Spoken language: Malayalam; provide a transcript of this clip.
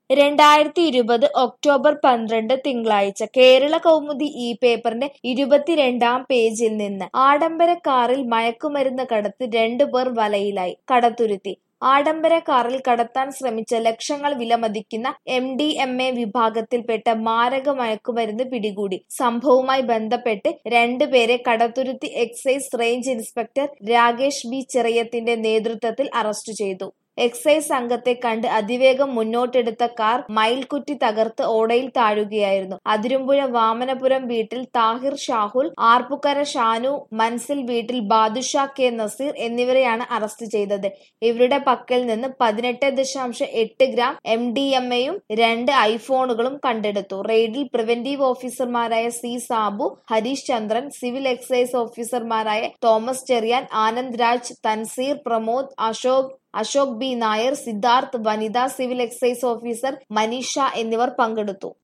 രണ്ടായിരത്തി ഇരുപത് ഒക്ടോബർ പന്ത്രണ്ട് തിങ്കളാഴ്ച കേരള കൗമുദി ഈ പേപ്പറിന്റെ ഇരുപത്തിരണ്ടാം പേജിൽ നിന്ന് ആഡംബര കാറിൽ മയക്കുമരുന്ന് കടത്ത് രണ്ടുപേർ വലയിലായി കടത്തുരുത്തി ആഡംബര കാറിൽ കടത്താൻ ശ്രമിച്ച ലക്ഷങ്ങൾ വിലമതിക്കുന്ന എം ഡി എം എ വിഭാഗത്തിൽപ്പെട്ട മാരക മയക്കുമരുന്ന് പിടികൂടി സംഭവവുമായി ബന്ധപ്പെട്ട് രണ്ടുപേരെ Kaduthuruthy excise range inspector Rakesh B ചെറിയത്തിന്റെ നേതൃത്വത്തിൽ അറസ്റ്റ് ചെയ്തു എക്സൈസ് സംഘത്തെ കണ്ട് അതിവേഗം മുന്നോട്ടെടുത്ത കാർ മയിൽക്കുറ്റി തകർത്ത് ഓടയിൽ താഴുകയായിരുന്നു അതിരുമ്പുഴ വാമനപുരം വീട്ടിൽ താഹിർ ഷാഹുൽ ആർപ്പുക്കര ഷാനു മൻസിൽ വീട്ടിൽ ബാദുഷാ കെ നസീർ എന്നിവരെയാണ് അറസ്റ്റ് ചെയ്തത് ഇവരുടെ പക്കൽ നിന്ന് പതിനെട്ട് ദശാംശം എട്ട് ഗ്രാം എം ഡി എം എയും രണ്ട് ഐഫോണുകളും കണ്ടെടുത്തു റെയ്ഡിൽ പ്രിവന്റീവ് ഓഫീസർമാരായ C Sabu Harish Chandran civil excise ഓഫീസർമാരായ തോമസ് ചെറിയാൻ ആനന്ദ് രാജ് തൻസീർ പ്രമോദ് അശോക് അശോക് ബി നായർ സിദ്ധാർത്ഥ് വനിതാ സിവിൽ എക്സൈസ് ഓഫീസർ മനീഷ എന്നിവർ പങ്കെടുത്തു